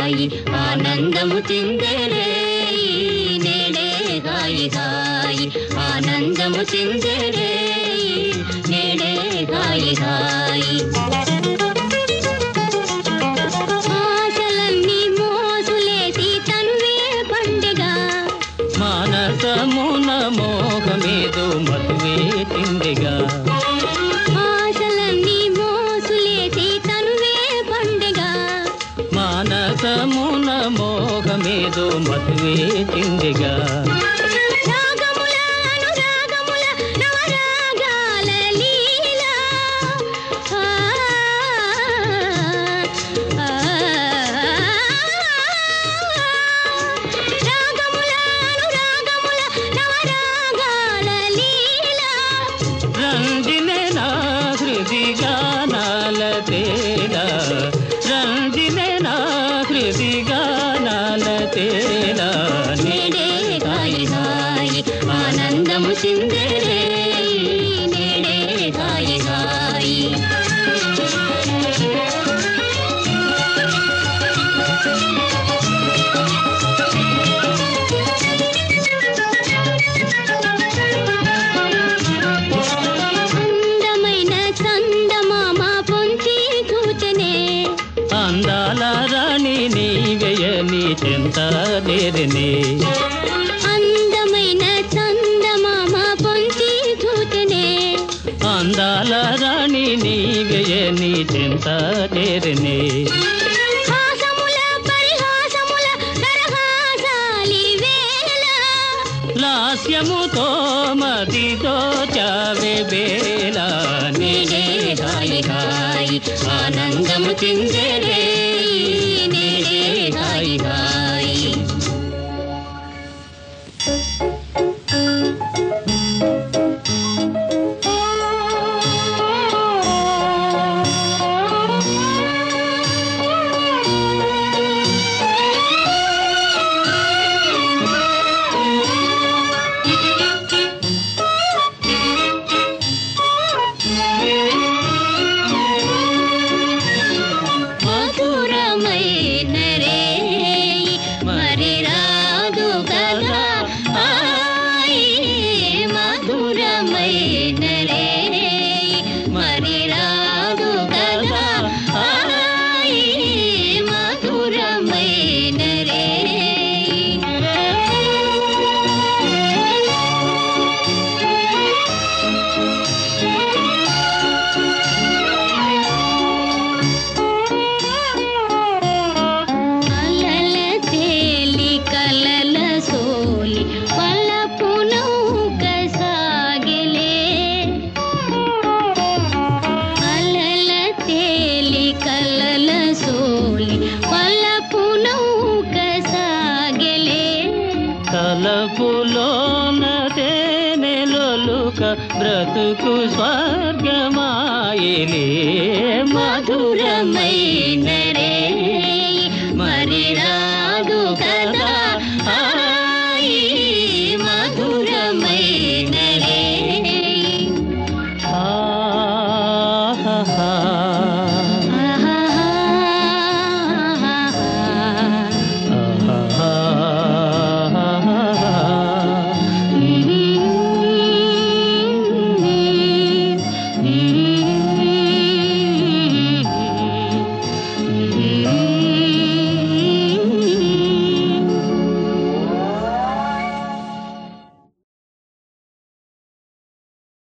హాయి ఆనందము చిందరే నేడే హాయి హాయి ఆనందము చిందరే నేడే హాయి హాయి ఆశలన్నీ మోసులేసి తనువే పండుగ మానసమున మోహమేదో మధువే తిండిగా ఆశలన్నీ మోసులేసి తనువే పండుగ మానసమున మోహమేదో మధువే తిండిగా రాగముల అనురాగముల నవరాగాల లీల ఆ, ఆ, రాగముల అనురాగముల నవరాగాల లీల రంజినే నా హృది గానాల తేడా రంజినే నా హృది గానాల తేడా నేడే హాయి హాయి ఆనందము చిందరే నేడే హాయి హాయి అందమైన చందమామ పొంచి కూచనే అందాల రాణి నీవెయని చెంత నేరని అందమైన చందమామ పొంచి కూచనే అందాల రాణి నీవెయని చెంత నేరని హాసముల పరిహాసముల దరహాసాలి వేళ లాస్యముతో మదితో చావే బేల నేడే హాయి హాయి ఆనందము చిందరే నేడే హాయి హాయి మధురమైన రే మరి రాదు కదా హాయి మధురమైన రే మరి రాదు కదా హాయి మధురమైన రే అలల తేలి కలల సోలి పలపు నౌక సాగిలే అలల తేలి కలల సోలి పలపు నౌక సాగిలే తలపులోన తేనెలొలుక బ్రతుకు స్వర్గమాయిలే మధురమైన రే మరి రాదు కల